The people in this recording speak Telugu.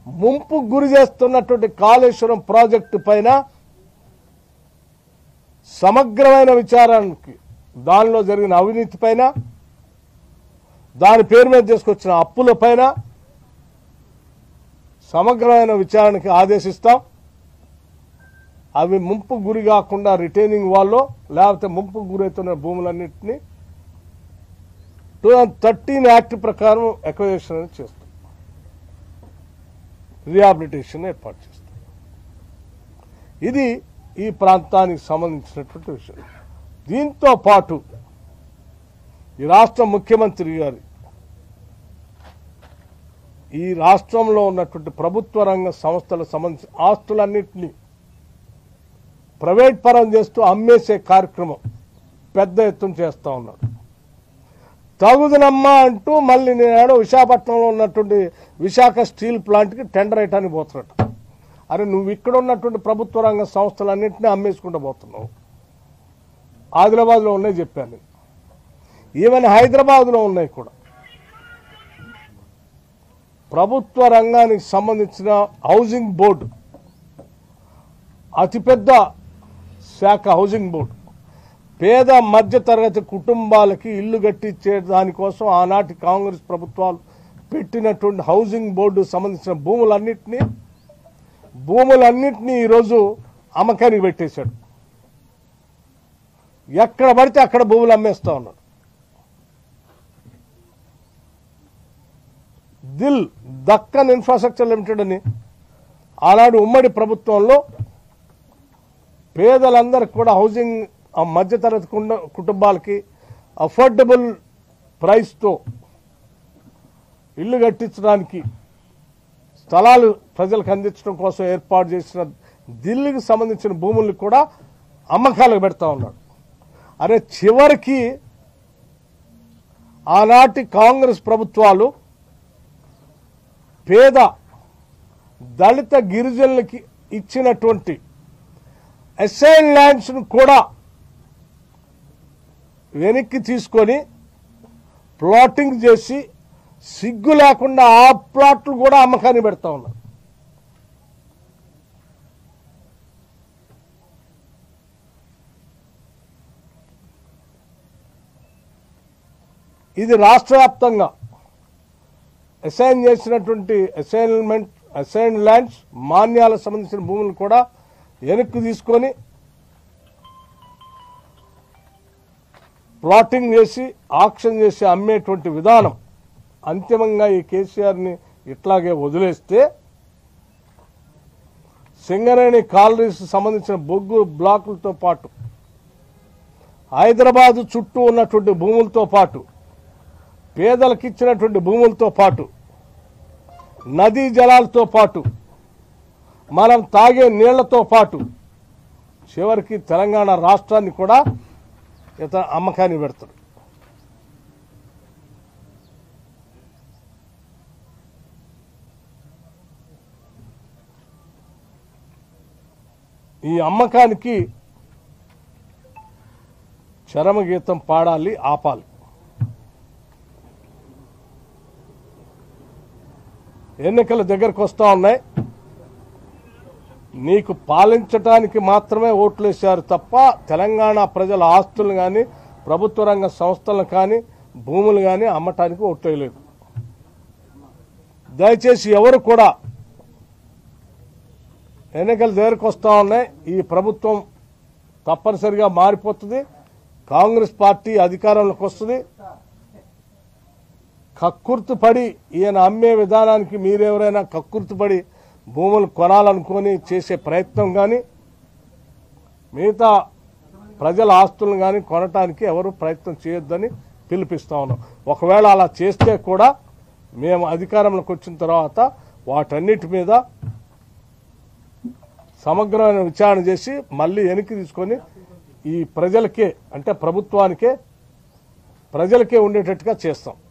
ముంపు గురి చేస్తున్నటువంటి కాళేశ్వరం ప్రాజెక్టు పైన సమగ్రమైన విచారానికి దానిలో జరిగిన అవినీతి పైన దాని పేరు మీద తీసుకొచ్చిన అప్పుల పైన సమగ్రమైన విచారణకి ఆదేశిస్తాం అవి ముంపు గురి కాకుండా రిటైనింగ్ వాళ్ళు లేకపోతే ముంపు గురవుతున్న భూములన్నింటినీ టూ థౌజండ్ థర్టీన్ యాక్ట్ ప్రకారం ఎక్వైజేషన్ అనేది చేస్తాం రిహాబిలిటేషన్ ఏర్పాటు చేస్తాం ఇది ఈ ప్రాంతానికి సంబంధించినటువంటి విషయం దీంతో పాటు ఈ రాష్ట్ర ముఖ్యమంత్రి గారి ఈ రాష్ట్రంలో ఉన్నటువంటి ప్రభుత్వ రంగ సంస్థలకు సంబంధించిన ఆస్తులన్నింటినీ ప్రైవేట్ పరం చేస్తూ అమ్మేసే కార్యక్రమం పెద్ద ఎత్తున చేస్తూ ఉన్నాడు తగుదనమ్మా అంటూ మళ్ళీ నేను విశాఖపట్నంలో ఉన్నటువంటి విశాఖ స్టీల్ ప్లాంట్కి టెండర్ వేయటానికి పోతున్నట్టు అరే నువ్వు ఇక్కడ ఉన్నటువంటి ప్రభుత్వ రంగ సంస్థలన్నింటినీ అమ్మేసుకుంటూ పోతున్నావు ఆదిలాబాద్లో ఉన్నాయి చెప్పాను నేను. ఈవెన్ హైదరాబాద్లో ఉన్నాయి కూడా ప్రభుత్వ రంగానికి సంబంధించిన హౌసింగ్ బోర్డు అతిపెద్ద శాఖ హౌసింగ్ బోర్డు పేద మధ్యతరగతి కుటుంబాలకి ఇల్లు కట్టించే దానికోసం ఆనాటి కాంగ్రెస్ ప్రభుత్వాలు పెట్టినటువంటి హౌసింగ్ బోర్డు సంబంధించిన భూములన్నింటినీ భూములన్నింటినీ ఈరోజు అమ్మకానికి పెట్టేశాడు ఎక్కడ పడితే అక్కడ భూములు అమ్మేస్తా ఉన్నాడు దిల్ దక్కన్ ఇన్ఫ్రాస్ట్రక్చర్ లిమిటెడ్ అని ఆనాడు ఉమ్మడి ప్రభుత్వంలో పేదలందరికి కూడా హౌసింగ్ ఆ మధ్యతరగతి కుండ- కుటుంబాలకి అఫోర్డబుల్ ప్రైస్తో ఇల్లు కట్టించడానికి స్థలాలు ప్రజలకు అందించడం కోసం ఏర్పాటు చేసిన ఢిల్లీకి సంబంధించిన భూముల్ని కూడా అమ్మకాలకు పెడతా ఉన్నాడు అరే చివరికి ఆనాటి కాంగ్రెస్ ప్రభుత్వాలు పేద దళిత గిరిజనులకి ఇచ్చినటువంటి అసైన్ ల్యాండ్స్ను కూడా వెనక్కి తీసుకొని ప్లాటింగ్ చేసి సిగ్గు లేకుండా ఆ ప్లాట్లు కూడా అమ్మకాన్ని పెడతా ఉన్నారు ఇది రాష్ట్ర వ్యాప్తంగా అసైన్ చేసినటువంటి అసైన్మెంట్ అసైన్ ల్యాండ్స్ మాన్యాలకు సంబంధించిన భూములు కూడా వెనక్కి తీసుకొని ప్లాటింగ్ చేసి ఆక్షన్ చేసి అమ్మేటువంటి విధానం అంతిమంగా ఈ కేసీఆర్ని ఇట్లాగే వదిలేస్తే సింగరేణి కాలనీస్ సంబంధించిన బొగ్గు బ్లాకులతో పాటు హైదరాబాదు చుట్టూ ఉన్నటువంటి భూములతో పాటు పేదలకు ఇచ్చినటువంటి భూములతో పాటు నదీ జలాలతో పాటు మనం తాగే నీళ్లతో పాటు చివరికి తెలంగాణ రాష్ట్రాన్ని కూడా ఇతర అమ్మకాన్ని పెడతాడు ఈ అమ్మకానికి చరమగీతం పాడాలి ఆపాలి ఎన్నికలు దగ్గరకు వస్తూ ఉన్నాయి నీకు పాలించటానికి మాత్రమే ఓట్లు వేశారు తప్ప తెలంగాణ ప్రజల ఆస్తులు కానీ ప్రభుత్వ రంగ సంస్థలను కానీ భూములు కానీ అమ్మటానికి ఓట్లు వేయలేదు దయచేసి ఎవరు కూడా ఎన్నికలు దగ్గరకు వస్తూ ఉన్నాయి ఈ ప్రభుత్వం తప్పనిసరిగా మారిపోతుంది కాంగ్రెస్ పార్టీ అధికారంలోకి వస్తుంది కక్కుర్తిపడి ఈయన అమ్మే విధానానికి మీరెవరైనా కక్కుర్తిపడి భూములు కొనాలనుకొని చేసే ప్రయత్నం కానీ మిగతా ప్రజల ఆస్తులను కానీ కొనటానికి ఎవరు ప్రయత్నం చేయొద్దని పిలిపిస్తా ఉన్నాం ఒకవేళ అలా చేస్తే కూడా మేము అధికారంలోకి వచ్చిన తర్వాత వాటన్నిటి మీద సమగ్రమైన విచారణ చేసి మళ్ళీ వెనక్కి తీసుకొని ఈ ప్రజలకే అంటే ప్రభుత్వానికే ప్రజలకే ఉండేటట్టుగా చేస్తాం